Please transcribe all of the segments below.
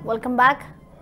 Welcome back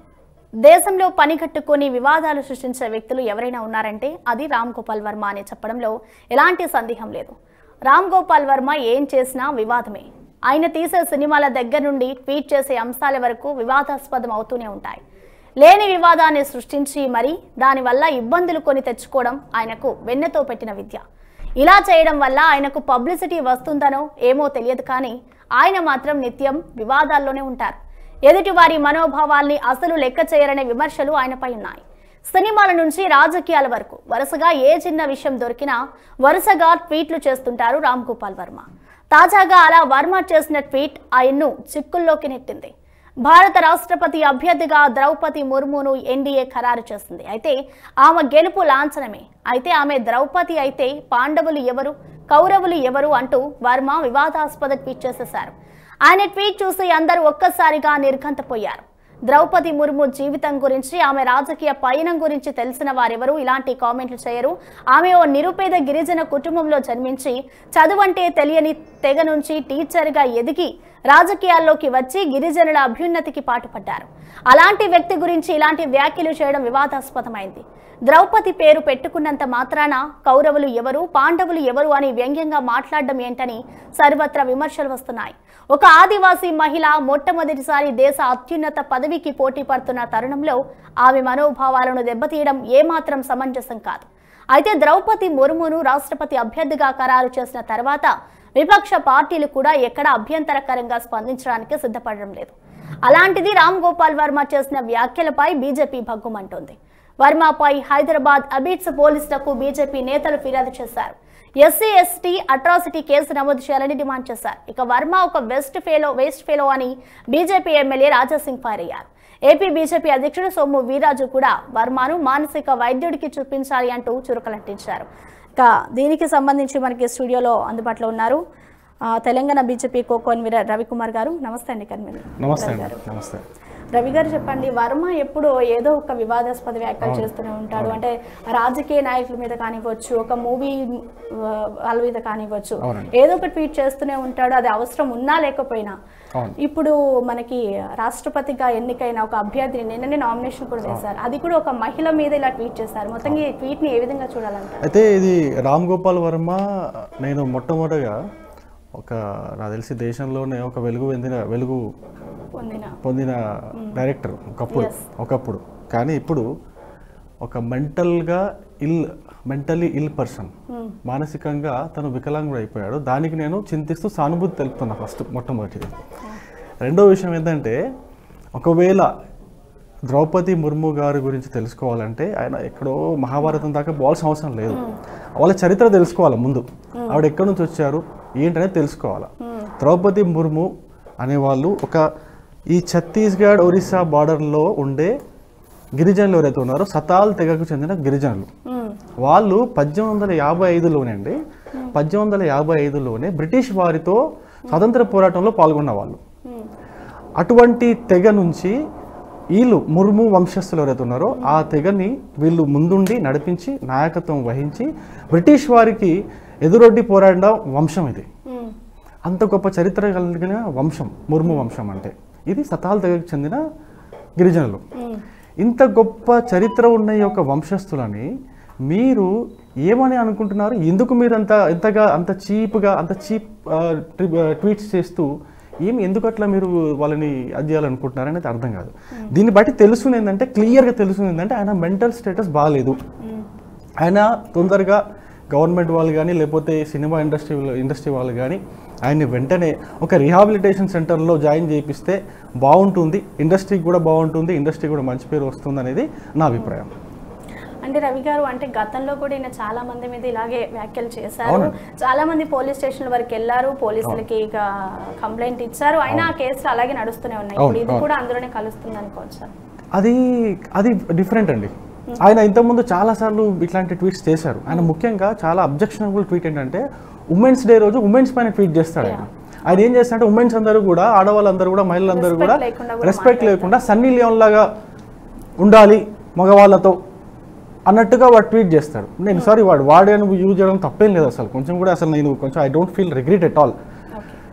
దేశంలో పని కట్టుకొని వివాదాలు సృష్టించే వ్యక్తులు ఎవరైనా ఉన్నారంటే అది రామ్ గోపాల్ వర్మ అని చెప్పడంలో ఎలాంటి సందేహం లేదు రామ్ గోపాల్ వర్మ ఏం చేసినా వివాదమే ఆయన తీసే సినిమాల దగ్గర నుండి ట్వీట్ చేసే అంశాల వరకు వివాదాస్పదం అవుతూనే ఉంటాయి లేని వివాదాన్ని సృష్టించి మరి దానివల్ల ఇబ్బందులు కొని తెచ్చుకోవడం ఆయనకు వెన్నెతో పెట్టిన విద్య ఇలా చేయడం వల్ల ఆయనకు పబ్లిసిటీ వస్తుందనో ఏమో తెలియదు కానీ ఆయన మాత్రం నిత్యం వివాదాల్లోనే ఉంటారు ఎదుటి వారి మనోభావాల్ని అసలు లెక్క చేయరనే విమర్శలు ఆయనపై ఉన్నాయి సినిమాల నుంచి రాజకీయాల వరకు వరుసగా ఏ చిన్న విషయం దొరికినా వరుసగా ట్వీట్లు చేస్తుంటారు రామ్ గోపాల్ వర్మ తాజాగా అలా వర్మ చేసిన ట్వీట్ ఆయన్ను చిక్కుల్లోకి నెట్టింది భారత రాష్ట్రపతి అభ్యర్థిగా ద్రౌపది ముర్మును ఎన్డీఏ ఖరారు చేసింది అయితే ఆమె గెలుపు లాంఛనమే అయితే ఆమె ద్రౌపది అయితే పాండవులు ఎవరు కౌరవులు ఎవరు అంటూ వర్మ వివాదాస్పద ట్వీట్ చేసేశారు ఆయన ట్వీట్ చూసి అందరూ ఒక్కసారిగా నిర్ఘంతపోయారు ద్రౌపది ముర్ము జీవితం గురించి ఆమె రాజకీయ పయనం గురించి తెలిసిన వారెవరూ ఇలాంటి కామెంట్లు చేయరు ఆమె ఓ నిరుపేద గిరిజన కుటుంబంలో జన్మించి చదువంటే తెలియని తెగ నుంచి టీచర్గా ఎదిగి రాజకీయాల్లోకి వచ్చి గిరిజనుల అభ్యున్నతికి పాటుపడ్డారు అలాంటి వ్యక్తి గురించి ఇలాంటి వ్యాఖ్యలు చేయడం వివాదాస్పదమైంది ద్రౌపది పేరు పెట్టుకున్నంత మాత్రాన కౌరవులు ఎవరు పాండవులు ఎవరు అని వ్యంగ్యంగా మాట్లాడడం ఏంటని సర్వత్రా విమర్శలు వస్తున్నాయి ఒక ఆదివాసీ మహిళ మొట్టమొదటిసారి దేశ అత్యున్నత పదవికి పోటీ పడుతున్న తరుణంలో ఆమె మనోభావాలను దెబ్బతీయడం ఏమాత్రం సమంజసం కాదు అయితే ద్రౌపది ముర్మును రాష్ట్రపతి అభ్యర్థిగా ఖరారు చేసిన తర్వాత విపక్ష పార్టీలు కూడా ఎక్కడ అభ్యంతరకరంగా స్పందించడానికి సిద్ధపడడం లేదు అలాంటిది రామ్ గోపాల్ వర్మ చేసిన వ్యాఖ్యలపై బీజేపీ భగ్గుమంటోంది వర్మపై హైదరాబాద్ అబిట్స్ పోలీసులకు బీజేపీ నేతలు ఫిర్యాదు చేశారు ఎస్సీ ఎస్టీ అట్రాసిటీ కేసు నమోదు చేయాలని డిమాండ్ చేశారు ఇక వర్మ ఒక వెస్ట్ ఫెలో వేస్ట్ ఫెలో అని బీజేపీ ఎమ్మెల్యే రాజాసింగ్ ఫైర్ అయ్యారు ఏపీ బీజేపీ అధ్యక్షుడు సోము వీరాజు కూడా వర్మను మానసిక వైద్యుడికి చూపించాలి అంటూ చురుకలంటించారు ఇక దీనికి సంబంధించి మనకి స్టూడియోలో అందుబాటులో ఉన్నారు ఆ, Telangana BJP co convener Ravikumar గారు నమస్తే అండి కన్వీనర్ నమస్తే అండి నమస్తే రవి గారు చెప్పండి వర్మ ఎప్పుడు ఏదో ఒక వివాదాస్పద వ్యాఖ్యలు చేస్తూనే ఉంటాడు అంటే రాజకీయ నాయకుల మీద కానివ్వచ్చు ఒక మూవీ వాళ్ళ మీద కానివ్వచ్చు అవునండి. ఏదో ఒక ట్వీట్ చేస్తూనే ఉంటాడు అది అవసరం ఉన్నా లేకపోయినా అవును ఇప్పుడు మనకి రాష్ట్రపతిగా ఎన్నికైన ఒక అభ్యర్థిని నిన్ననే నామినేషన్ కూడా వేశారు అది కూడా ఒక మహిళ మీద ఇలా ట్వీట్ చేశారు మొత్తం ఈ ట్వీట్ ని ఏ విధంగా చూడాలంటారు అయితే ఇది రామ్ గోపాల్ వర్మ నేను మొట్టమొదటిగా ఒక నాకు తెలిసి దేశంలోనే ఒక వెలుగు పొందిన వెలుగు పొందిన పొందిన డైరెక్టర్ ఒకప్పుడు Yes. ఒకప్పుడు కానీ ఇప్పుడు ఒక మెంటల్గా ఇల్ మెంటలీ ఇల్ పర్సన్ మానసికంగా తను వికలాంగుడు అయిపోయాడు దానికి నేను చింతిస్తూ సానుభూతి తెలుపుతున్నా ఫస్ట్ మొట్టమొదటిది రెండో విషయం ఏంటంటే ఒకవేళ ద్రౌపది ముర్ము గారి గురించి తెలుసుకోవాలంటే ఆయన ఎక్కడో మహాభారతం దాకా పోవాల్సిన అవసరం లేదు వాళ్ళ చరిత్ర తెలుసుకోవాలి ముందు ఆవిడ ఎక్కడి నుంచి వచ్చారు ఏంటనేది తెలుసుకోవాలి ద్రౌపది ముర్ము అనేవాళ్ళు ఒక ఈ ఛత్తీస్గఢ్ ఒరిస్సా బార్డర్లో ఉండే గిరిజనులు ఎవరైతే ఉన్నారో సతాల్ తెగకు చెందిన గిరిజనులు మ్మ్. వాళ్ళు పద్దెనిమిది వందల యాభై ఐదులోనే అండి పద్దెనిమిది వందల యాభై ఐదులోనే బ్రిటిష్ వారితో స్వతంత్ర పోరాటంలో పాల్గొన్న వాళ్ళు మ్మ్. అటువంటి తెగ నుంచి వీళ్ళు ముర్ము వంశస్థులు ఎవరైతే ఉన్నారో ఆ తెగని వీళ్ళు ముందుండి నడిపించి నాయకత్వం వహించి బ్రిటిష్ వారికి ఎదురొడ్డి పోరాడిన వంశం ఇది మ్మ్. అంత గొప్ప చరిత్ర కలిగిన వంశం ముర్ము వంశం అంటే ఇది సతాల్ తెగకు చెందిన గిరిజనులు మ్మ్. ఇంత గొప్ప చరిత్ర ఉన్న ఈ యొక్క వంశస్థులని మీరు ఏమని అనుకుంటున్నారు ఎందుకు మీరు అంత ఎంతగా అంత చీప్గా అంత చీప్ ట్వీట్స్ చేస్తూ ఏమి ఎందుకు అట్లా మీరు వాళ్ళని అది చేయాలనుకుంటున్నారు అనేది అర్థం కాదు దీన్ని బట్టి తెలుస్తుంది ఏంటంటే క్లియర్గా తెలుస్తుంది ఏంటంటే ఆయన మెంటల్ స్టేటస్ బాగాలేదు మ్మ్. ఆయన తొందరగా గవర్నమెంట్ వాళ్ళు కానీ లేకపోతే సినిమా ఇండస్ట్రీ ఇండస్ట్రీ వాళ్ళు కానీ ఆయన్ని వెంటనే ఒక రిహాబిలిటేషన్ సెంటర్లో జాయిన్ చేయిస్తే బాగుంటుంది ఇండస్ట్రీకి కూడా బాగుంటుంది ఇండస్ట్రీ కూడా మంచి పేరు వస్తుంది అనేది నా అభిప్రాయం అంటే రవి గారు అంటే గతంలో కూడా ఈయన చాలా మంది మీద ఇలాగే వ్యాఖ్యలు చేశారు అవునండి. చాలా మంది పోలీస్ స్టేషన్ వరకు వెళ్ళారు పోలీసులకి ఇక కంప్లైంట్ ఇచ్చారు అయినా ఆ కేసులు అలాగే నడుస్తూనే ఉన్నాయి ఇప్పుడు అవును, ఇది అవును. కూడా అందులోనే కలుస్తుంది అనుకోవచ్చు అది అది డిఫరెంట్ అండి ఆయన ఇంతకుముందు చాలాసార్లు ఇట్లాంటి ట్వీట్స్ చేశారు ఆయన ముఖ్యంగా చాలా అబ్జెక్షనబుల్ ట్వీట్ ఏంటంటే ఉమెన్స్ డే రోజు ఉమెన్స్ పైన ట్వీట్ చేస్తాడు ఆయన ఆయన ఏం చేస్తాడంటే ఉమెన్స్ అందరూ కూడా ఆడవాళ్ళందరూ కూడా మహిళలందరూ కూడా Respect లేకుండా కూడా రెస్పెక్ట్ లేకుండా సన్నీ లియోన్ లాగా ఉండాలి మగవాళ్ళతో అన్నట్టుగా వాడు ట్వీట్ చేస్తాడు నేను సారీ వాడు వాడే యూజ్ చేయడం తప్పేం లేదు అసలు కొంచెం కూడా అసలు నేను కొంచెం I don't feel regret at all okay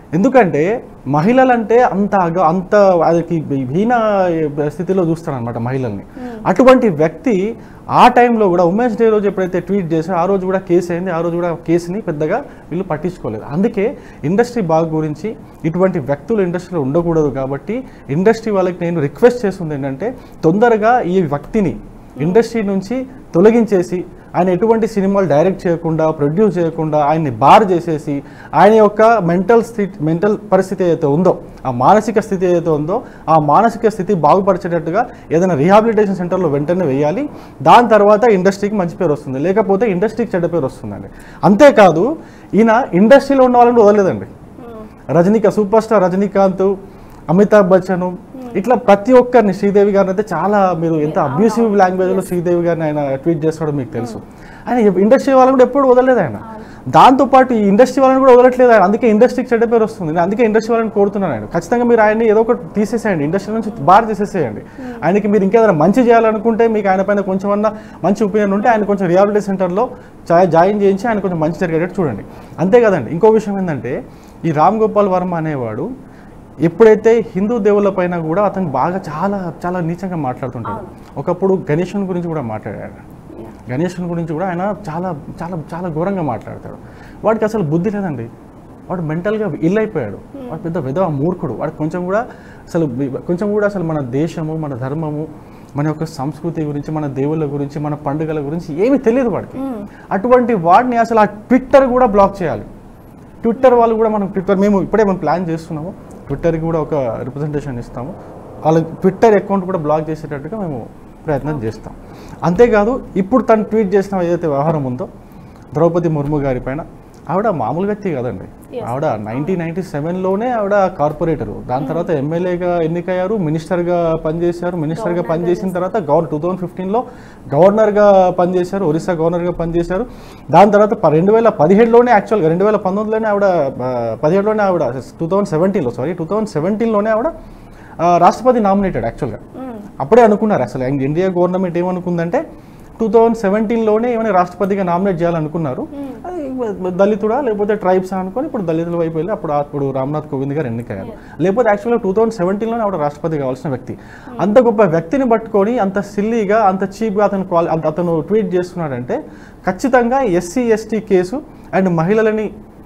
ఎందుకంటే మహిళలంటే అంత అగ- అంత వాళ్ళకి హీన స్థితిలో చూస్తారనమాట మహిళల్ని అటువంటి వ్యక్తి ఆ టైంలో కూడా ఉమెన్స్ డే రోజు ఎప్పుడైతే ట్వీట్ చేశారో ఆ రోజు కూడా కేసు అయింది ఆ రోజు కూడా కేసుని పెద్దగా వీళ్ళు పట్టించుకోలేదు అందుకే ఇండస్ట్రీ బాగు గురించి ఇటువంటి వ్యక్తులు ఇండస్ట్రీలో ఉండకూడదు కాబట్టి ఇండస్ట్రీ వాళ్ళకి నేను రిక్వెస్ట్ చేస్తుంది ఏంటంటే తొందరగా ఈ వ్యక్తిని ఇండస్ట్రీ నుంచి తొలగించేసి ఆయన ఎటువంటి సినిమాలు డైరెక్ట్ చేయకుండా ప్రొడ్యూస్ చేయకుండా ఆయన్ని బార్ చేసేసి ఆయన యొక్క మెంటల్ స్థితి మెంటల్ పరిస్థితి ఏదైతే ఉందో ఆ మానసిక స్థితి ఏదైతే ఉందో ఆ మానసిక స్థితి బాగుపరిచేటట్టుగా ఏదైనా రీహాబిలిటేషన్ సెంటర్లో వెంటనే వేయాలి దాని తర్వాత ఇండస్ట్రీకి మంచి పేరు వస్తుంది లేకపోతే ఇండస్ట్రీకి చెడ్డ పేరు వస్తుందండి అంతేకాదు ఈయన ఇండస్ట్రీలో ఉన్న వాళ్ళని వదలలేదండి రజనీకా సూపర్ స్టార్ రజనీకాంత్ అమితాబ్ బచ్చన్ ఇట్లా ప్రతి ఒక్కరిని శ్రీదేవి గారిని అయితే చాలా మీరు ఎంత అబ్యూసివ్ లాంగ్వేజ్లో శ్రీదేవి గారిని ఆయన ట్వీట్ చేస్తాడో మీకు తెలుసు ఆయన ఇండస్ట్రీ వాళ్ళని కూడా ఎప్పుడు వదలలేదు ఆయన దాంతోపాటు ఈ ఇండస్ట్రీ వాళ్ళని కూడా వదలట్లేదు ఆయన అందుకే ఇండస్ట్రీకి చెడ్డ పేరు వస్తుంది నేను అందుకే ఇండస్ట్రీ వాళ్ళని కోరుతున్నాను ఆయన ఖచ్చితంగా మీరు ఆయన్ని ఏదో ఒకటి తీసేసేయండి ఇండస్ట్రీ నుంచి బార్ చేసేసేయండి ఆయనకి మీరు ఇంకేదైనా మంచి చేయాలనుకుంటే మీకు ఆయన పైన కొంచెం అన్న మంచి ఒపీనియన్ ఉంటే ఆయన కొంచెం రిహాబిలిటీ సెంటర్లో జాయిన్ చేయించి ఆయన కొంచెం మంచి జరిగేటట్టు చూడండి అంతే కదండి ఇంకో విషయం ఏంటంటే ఈ రామ్ గోపాల్ వర్మ అనేవాడు ఎప్పుడైతే హిందూ దేవుళ్ళ పైన కూడా అతను బాగా చాలా చాలా నీచంగా మాట్లాడుతుంటాడు ఒకప్పుడు గణేశుని గురించి కూడా మాట్లాడాడు గణేశుని గురించి కూడా ఆయన చాలా చాలా చాలా ఘోరంగా మాట్లాడతాడు వాడికి అసలు బుద్ధి లేదండి వాడు మెంటల్గా ఇల్ అయిపోయాడు వాడు పెద్ద విధవ మూర్ఖుడు వాడు కొంచెం కూడా అసలు వి- కొంచెం కూడా అసలు మన దేశము మన ధర్మము మన యొక్క సంస్కృతి గురించి మన దేవుళ్ళ గురించి మన పండుగల గురించి ఏమీ తెలియదు వాడికి అటువంటి వాడిని అసలు ఆ ట్విట్టర్ కూడా బ్లాక్ చేయాలి ట్విట్టర్ వాళ్ళు కూడా మనం ట్విట్టర్ మేము ఇప్పుడే మనం ప్లాన్ చేస్తున్నాము ట్విట్టర్కి కూడా ఒక రిప్రజెంటేషన్ ఇస్తాము వాళ్ళ ట్విట్టర్ అకౌంట్ కూడా బ్లాక్ చేసేటట్టుగా మేము ప్రయత్నం చేస్తాం అంతేకాదు ఇప్పుడు తను ట్వీట్ చేసిన ఏదైతే వ్యవహారం ఉందో ద్రౌపది ముర్ము గారి పైన ఆవిడ మామూలు వ్యక్తి కదండి ఆవిడ నైన్టీన్ నైన్టీ సెవెన్లోనే ఆవిడ కార్పొరేటరు దాని తర్వాత ఎమ్మెల్యేగా ఎన్నికయ్యారు మినిస్టర్గా పనిచేశారు మినిస్టర్గా పనిచేసిన తర్వాత గవర్న టూ థౌజండ్ ఫిఫ్టీన్లో గవర్నర్గా పనిచేశారు ఒరిస్సా గవర్నర్గా పనిచేశారు దాని తర్వాత ప- రెండు వేల పదిహేడులోనే యాక్చువల్గా రెండు వేల పంతొమ్మిదిలోనే ఆవిడ ఆ, పదిహేడులోనే ఆవిడ టూ థౌజండ్ సెవెంటీన్లో సారీ టూ థౌజండ్ సెవెంటీన్లోనే ఆవిడ ఆ, రాష్ట్రపతి నామినేటెడ్ యాక్చువల్గా అప్పుడే అనుకున్నారు అసలు ఇండియా గవర్నమెంట్ ఏమనుకుందంటే టూ థౌజండ్ సెవెంటీన్లోనే ఏమైనా రాష్ట్రపతిగా నామినేట్ చేయాలనుకున్నారు అది దళితుడా లేకపోతే ట్రైబ్స్ అనుకొని ఇప్పుడు దళితుల వైపు వెళ్ళి అప్పుడు అప్పుడు రామ్నాథ్ కోవింద్ గారు ఎన్నికయ్యారు లేకపోతే యాక్చువల్గా టూ థౌజండ్ సెవెంటీన్లోనే ఆవిడ రాష్ట్రపతి కావాల్సిన వ్యక్తి అంత గొప్ప వ్యక్తిని పట్టుకొని అంత సిల్లీగా అంత చీప్గా అతను క్వాలి అంత- అతను ట్వీట్ చేస్తున్నాడంటే ఖచ్చితంగా ఎస్సీ ఎస్టీ కేసు అండ్ మహిళలని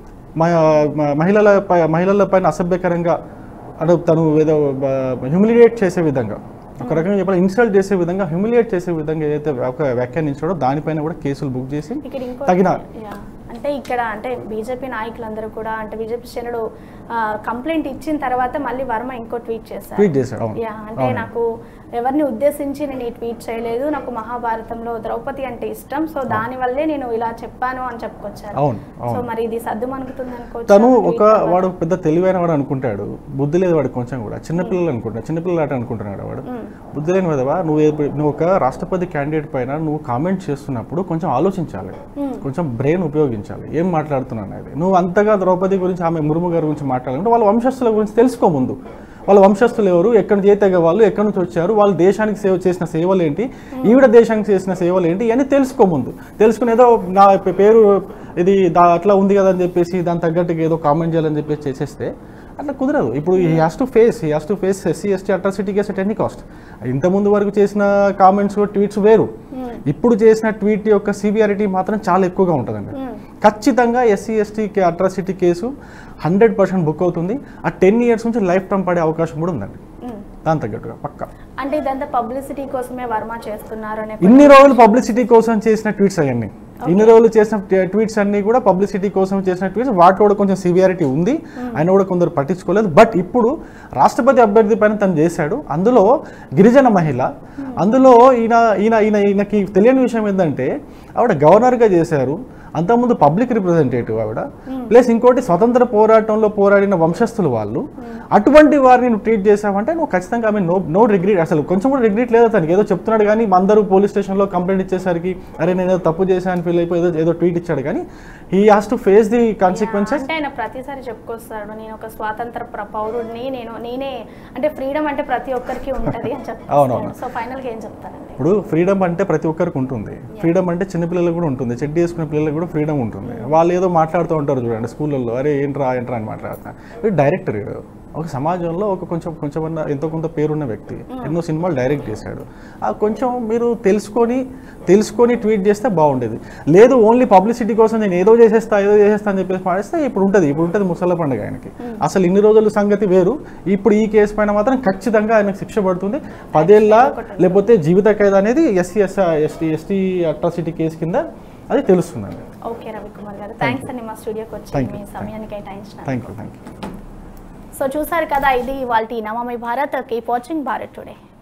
మ- మ- మహిళల పై- మహిళల పైన అసభ్యకరంగా అంటే తను ఏదో హ్యూమిలియేట్ చేసే విధంగా ఒక రకంగా చెప్పాలి ఇన్సల్ట్ చేసే విధంగా హ్యూమిలియేట్ చేసే విధంగా ఏదైతే ఒక వ్యాఖ్యానించాడో దానిపైన కూడా కేసులు బుక్ చేసి ఇక్కడ ఇంకో తగిన యా. అంటే ఇక్కడ అంటే బీజేపీ నాయకులందరూ కూడా అంటే బీజేపీ శ్రేణుడు కంప్లైంట్ ఇచ్చిన తర్వాత మళ్ళీ వర్మ ఇంకో ట్వీట్ చేశారు ట్వీట్ చేశాడు అవును యా అంటే నాకు ఎవరిని ఉద్దేశించి నేను ఈ ట్వీట్ చేయలేదు నాకు మహాభారతంలో ద్రౌపది అంటే ఇష్టం సో దాని వల్లే నేను ఇలా చెప్పాను అని చెప్పుకొచ్చారు అవును సో అవును మరి ఇది సర్దు మనుకుతుంది అనుకోవచ్చు తను ఒక వాడు పెద్ద తెలివైన వాడు అనుకుంటాడు బుద్ధి లేదు వాడు కొంచెం కూడా చిన్నపిల్లలు అనుకుంటాడు చిన్నపిల్లలు ఆట అనుకుంటున్నాడు వాడు బుద్ధి లేని విధవా నువ్వు ఏ- నువ్వు ఒక రాష్ట్రపతి క్యాండిడేట్ పైన నువ్వు కామెంట్ చేస్తున్నప్పుడు కొంచెం ఆలోచించాలి కొంచెం బ్రెయిన్ ఉపయోగించాలి ఏం మాట్లాడుతున్నాను అనేది నువ్వు అంతగా ద్రౌపది గురించి ఆమె మురుము గారి గురించి మాట్లాడాలంటే వాళ్ళ వంశస్థుల గురించి తెలుసుకో ముందు వాళ్ళ వంశస్థులు ఎవరు ఎక్కడ నుంచి ఏ తెగ వాళ్ళు ఎక్కడి నుంచి వచ్చారు వాళ్ళు దేశానికి సేవ చేసిన సేవలు ఏంటి ఈవిడ దేశానికి చేసిన సేవలు ఏంటి ఇవన్నీ తెలుసుకో ముందు తెలుసుకుని ఏదో నా పే- పేరు ఇది దా అట్లా ఉంది కదా అని చెప్పేసి దాని తగ్గట్టుగా ఏదో కామెంట్ చేయాలని చెప్పేసి చేసేస్తే అట్లా కుదరదు ఇప్పుడు ఈ హ్యాస్ టు ఫేస్ ఈ has to face SC ST atrocity case at any cost ఇంతకుముందు వరకు చేసిన కామెంట్స్ ట్వీట్స్ వేరు ఇప్పుడు చేసిన ట్వీట్ యొక్క సివియారిటీ మాత్రం చాలా ఎక్కువగా ఉంటుందండి ఖచ్చితంగా SC ST atrocity case hundred percent book అవుతుంది ఆ టెన్ ఇయర్స్ నుంచి లైఫ్ టైం పడే అవకాశం కూడా ఉందండి దాని తగ్గట్టుగా పక్కా అంటే ఇదంతా పబ్లిసిటీ కోసమే వర్మ చేస్తున్నారు అనే ఇన్ని రోజులు పబ్లిసిటీ కోసం చేసిన ట్వీట్స్ అవన్నీ ఇన్ని రోజులు చేసిన ట్వీట్స్ అన్ని కూడా పబ్లిసిటీ కోసం చేసిన ట్వీట్స్ వాటి కూడా కొంచెం సివియారిటీ ఉంది ఆయన కూడా కొందరు పట్టించుకోలేదు బట్ ఇప్పుడు రాష్ట్రపతి అభ్యర్థి పైన తను చేశాడు అందులో గిరిజన మహిళ అందులో ఈయన ఈయన ఈయన ఈయనకి తెలియని విషయం ఏంటంటే ఆవిడ గవర్నర్గా చేశారు అంతకుముందు పబ్లిక్ రిప్రజెంటేటివ్ ఆవిడ ప్లస్ ఇంకోటి స్వతంత్ర పోరాటంలో పోరాడిన వంశస్థులు వాళ్ళు అటువంటి వారిని నువ్వు ట్రీట్ చేసావంటే నువ్వు ఖచ్చితంగా I mean no no regret అసలు కొంచెం కూడా రిగ్రెట్ లేదు అతనికి ఏదో చెప్తున్నాడు కానీ అందరూ పోలీస్ స్టేషన్లో కంప్లైంట్ ఇచ్చేసరికి అరే నేను ఏదో తప్పు చేశాను ఫీల్ అయిపోయి ఏదో ఏదో ట్వీట్ ఇచ్చాడు కానీ he has to face the consequences అంటే ఆయన ప్రతిసారి చెప్పుకొస్తాడు నేను ఒక స్వాతంత్ర ప్ర- పౌరుడిని నేను నేనే అంటే ఫ్రీడమ్ అంటే ప్రతి ఒక్కరికి ఉంటది అని అవునవును. చెప్తాను సో ఫైనల్ గా ఏం చెప్తారండి ఇప్పుడు ఫ్రీడమ్ అంటే ప్రతి ఒక్కరికి ఉంటుంది ఫ్రీడమ్ అంటే చిన్న చిన్నపిల్లలకు కూడా ఉంటుంది చెడ్డీ వేసుకునే పిల్లలకు కూడా ఫ్రీడమ్ ఉంటుంది వాళ్ళు ఏదో మాట్లాడుతూ ఉంటారు చూడండి స్కూళ్ళల్లో అరే ఏంట్రా ఏంట్రా అని మాట్లాడుతున్నా వీడు డైరెక్టర్ వీడు ఒక సమాజంలో ఒక కొంచెం కొంచెం ఎంతో కొంత పేరున్న వ్యక్తి ఎన్నో సినిమాలు డైరెక్ట్ చేశాడు ఆ కొంచెం మీరు తెలుసుకొని తెలుసుకొని ట్వీట్ చేస్తే బాగుండేది లేదు ఓన్లీ పబ్లిసిటీ కోసం నేను ఏదో చేసేస్తా ఏదో చేసేస్తా అని చెప్పేసి పాడేస్తే ఇప్పుడు ఉంటుంది ఇప్పుడు ఉంటుంది ముసల పండుగ ఆయనకి అసలు ఇన్ని రోజుల సంగతి వేరు ఇప్పుడు ఈ కేసు పైన మాత్రం ఖచ్చితంగా ఆయనకు శిక్ష పడుతుంది పదేళ్ళ లేకపోతే జీవిత ఖైదు అనేది SC S ST ST atrocity case కింద అది తెలుస్తుందండి ఓకే రవికుమార్ గారు థ్యాంక్స్ అండి మా స్టూడియోకి వచ్చి Thank you. మీ సమయాన్ని కేటాయించిన thank you thank you so చూసారు కదా ఇది వాళ్ళ నవమి Bharat keep watching Bharat today